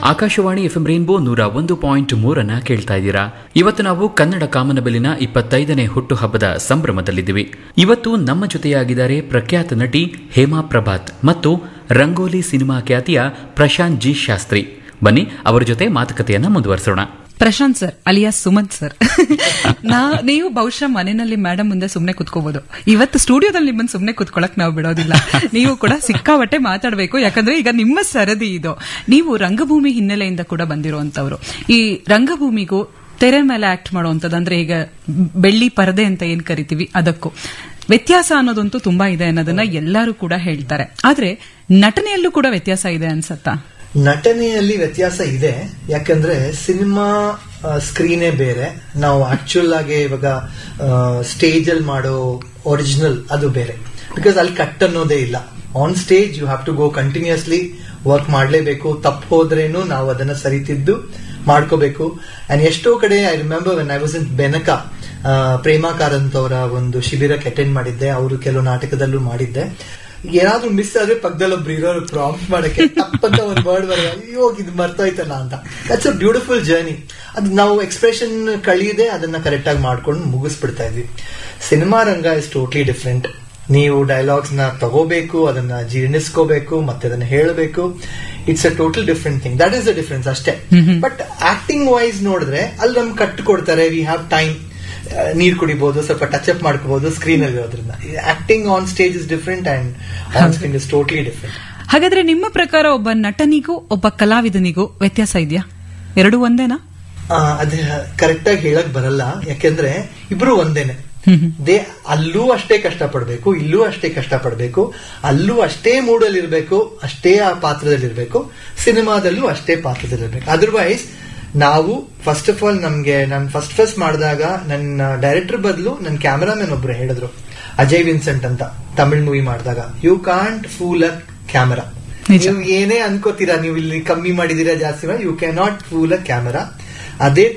Akashvani FM rainbow ನೂರ ಒಂದು point ಮೂರನ್ನ ಕೇಳ್ತಾ ಇದ್ದೀರಾ ಇವತ್ತು ನಾವು ಕನ್ನಡ ಕಾಮನಬಿಲ್ಲಿನ ಇಪ್ಪತ್ತೈದನೇ ಹುಟ್ಟುಹಬ್ಬದ ಸಂಭ್ರಮದಲ್ಲಿದ್ದೀವಿ ಇವತ್ತು ನಮ್ಮ ಜೊತೆಯಾಗಿದ್ದಾರೆ ಪ್ರಖ್ಯಾತ ನಟಿ ಹೇಮಾ ಪ್ರಭಾತ್ ಮತ್ತು ರಂಗೋಲಿ ಸಿನಿಮಾ ಖ್ಯಾತಿಯ ಪ್ರಶಾಂತ್ ಜಿ ಶಾಸ್ತ್ರಿ ಬನ್ನಿ ಅವರ ಜೊತೆ ಮಾತುಕತೆಯನ್ನ ಮುಂದುವರಿಸೋಣ Prashant sir alias Sumant sir ನಾ ನೀವು ಬಹುಶಃ ಮನೆಯಲ್ಲಿ ಮೇಡಮ್ ಮುಂದೆ ಸುಮ್ನೆ ಕುತ್ಕೋಬಹುದು ಇವತ್ತು ಸ್ಟುಡಿಯೋದಲ್ಲಿ ನಿಮ್ಮನ್ನ ಸುಮ್ನೆ ಕುತ್ಕೊಳಕ್ ನಾವು ಬಿಡೋದಿಲ್ಲ ನೀವು ಕೂಡ ಸಿಕ್ಕಾಪಟ್ಟೆ ಮಾತಾಡಬೇಕು ಯಾಕಂದ್ರೆ ಈಗ ನಿಮ್ಮ ಸರದಿ ಇದು ನೀವು ರಂಗಭೂಮಿ ಹಿನ್ನೆಲೆಯಿಂದ ಕೂಡ ಬಂದಿರುವಂತವ್ರು ಈ ರಂಗಭೂಮಿಗೂ ತೆರೆ ಮೇಲೆ ಆಕ್ಟ್ ಮಾಡುವಂತದ್ದು ಅಂದ್ರೆ ಈಗ ಬೆಳ್ಳಿ ಪರದೆ ಅಂತ ಏನ್ ಕರಿತೀವಿ ಅದಕ್ಕೂ ವ್ಯತ್ಯಾಸ ಅನ್ನೋದಂತೂ ತುಂಬಾ ಇದೆ ಅನ್ನೋದನ್ನ ಎಲ್ಲರೂ ಕೂಡ ಹೇಳ್ತಾರೆ ಆದ್ರೆ ನಟನೆಯಲ್ಲೂ ಕೂಡ ವ್ಯತ್ಯಾಸ ಇದೆ ಅನ್ಸತ್ತಾ ನಟನೆಯಲ್ಲಿ ವ್ಯತ್ಯಾಸ ಇದೆ ಯಾಕಂದ್ರೆ ಸಿನಿಮಾ ಸ್ಕ್ರೀನೇ ಬೇರೆ ನಾವು ಆಕ್ಚುಯಲ್ ಆಗಿ ಇವಾಗ ಸ್ಟೇಜ್ ಅಲ್ಲಿ ಮಾಡೋ ಒರಿಜಿನಲ್ ಅದು ಬೇರೆ ಬಿಕಾಸ್ ಅಲ್ಲಿ ಕಟ್ ಅನ್ನೋದೇ ಇಲ್ಲ on stage you have to go continuously work ಮಾಡಲೇಬೇಕು ತಪ್ಪು ಹೋದ್ರೇನು ನಾವು ಅದನ್ನ ಸರಿತಿದ್ದು ಮಾಡ್ಕೋಬೇಕು ಅಂಡ್ ಎಷ್ಟೋ ಕಡೆ I remember when I was in Benaka Prema Karanth ಅವರ ಒಂದು ಶಿಬಿರಕ್ಕೆ ಅಟೆಂಡ್ ಮಾಡಿದ್ದೆ ಅವರು ಕೆಲವು ನಾಟಕದಲ್ಲೂ ಮಾಡಿದ್ದೆ ಏನಾದ್ರೂ ಮಿಸ್ ಆದ್ರೆ ಪಕ್ಕದಲ್ಲಿ ಒಬ್ರು ಇರೋರು ಪ್ರಾಂಪ್ಟ್ ಮಾಡಕ್ಕೆ ತಪ್ಪಂತ ಒಂದು ವರ್ಡ್ ಬರ ಅಯ್ಯೋ ಇದು ಮರ್ತೋಯ್ತಲ್ಲ ಅಂತ ದಟ್ಸ್ ಅ ಬ್ಯೂಟಿಫುಲ್ ಜರ್ನಿ ಅದು ನಾವು ಎಕ್ಸ್ಪ್ರೆಷನ್ ಕಳಿಯದೆ ಅದನ್ನ ಕರೆಕ್ಟ್ ಆಗಿ ಮಾಡ್ಕೊಂಡು ಮುಗಿಸ್ಬಿಡ್ತಾ ಇದ್ವಿ ಸಿನಿಮಾ ರಂಗ ಇಸ್ ಟೋಟ್ಲಿ ಡಿಫ್ರೆಂಟ್ ನೀವು ಡೈಲಾಗ್ಸ್ ನ ತಗೋಬೇಕು ಅದನ್ನ ಜೀರ್ಣಿಸ್ಕೋಬೇಕು ಮತ್ತೆ ಅದನ್ನ ಹೇಳಬೇಕು it's a total different thing that is the difference ಅಷ್ಟೇ ಬಟ್ ಆಕ್ಟಿಂಗ್ ವೈಸ್ ನೋಡಿದ್ರೆ ಅಲ್ಲಿ ನಮ್ಗೆ ಕಟ್ ಕೊಡ್ತಾರೆ ವಿ ಹ್ಯಾವ್ ಟೈಮ್ ನೀರ್ ಕುಡಿಬಹುದು ಸ್ವಲ್ಪ ಟಚ್ ಅಪ್ ಮಾಡ್ಕೋಬಹುದು ಸ್ಕ್ರೀನ್ ಅಲ್ಲಿ ಇರೋದ್ರಿಂದ acting on stage is different and on screen is totally different ಹಾಗಾದ್ರೆ ನಿಮ್ಮ ಪ್ರಕಾರ ಒಬ್ಬ ನಟನಿಗೂ ಒಬ್ಬ ಕಲಾವಿದನಿಗೂ ವ್ಯತ್ಯಾಸ ಇದೆಯಾ ಎರಡು ಒಂದೇನಾ ಅದೇ ಕರೆಕ್ಟ್ ಆಗಿ ಹೇಳಕ್ ಬರಲ್ಲ ಯಾಕೆಂದ್ರೆ ಇಬ್ರು ಒಂದೇನೆ ದೇ ಅಲ್ಲೂ ಅಷ್ಟೇ ಕಷ್ಟಪಡ್ಬೇಕು ಇಲ್ಲೂ ಅಷ್ಟೇ ಕಷ್ಟಪಡ್ಬೇಕು ಅಲ್ಲೂ ಅಷ್ಟೇ ಮೂಡಲ್ಲಿ ಇರ್ಬೇಕು ಅಷ್ಟೇ ಆ ಪಾತ್ರದಲ್ಲಿ ಇರ್ಬೇಕು ಸಿನಿಮಾದಲ್ಲೂ ಅಷ್ಟೇ ಪಾತ್ರದಲ್ಲಿ ಇರ್ಬೇಕು ಅದರ್ವೈಸ್ ನಾವು ಫಸ್ಟ್ ಆಫ್ ಆಲ್ ನಮ್ಗೆ ನಾನು ಫಸ್ಟ್ ಫಸ್ಟ್ ಮಾಡಿದಾಗ ನನ್ನ ಡೈರೆಕ್ಟರ್ ಬದಲು ನನ್ನ ಕ್ಯಾಮರಾಮನ್ ಒಬ್ರು ಹೇಳಿದ್ರು ಅಜಯ್ ವಿನ್ಸೆಂಟ್ ಅಂತ ತಮಿಳ್ ಮೂವಿ ಮಾಡಿದಾಗ you can't fool a camera ನೀವು ಏನೇ ಅನ್ಕೋತೀರಾ ನೀವು ಇಲ್ಲಿ ಕಮ್ಮಿ ಮಾಡಿದೀರಾ ಜಾಸ್ತಿ ಮಾಡಿ you can not fool a camera ಅದೇ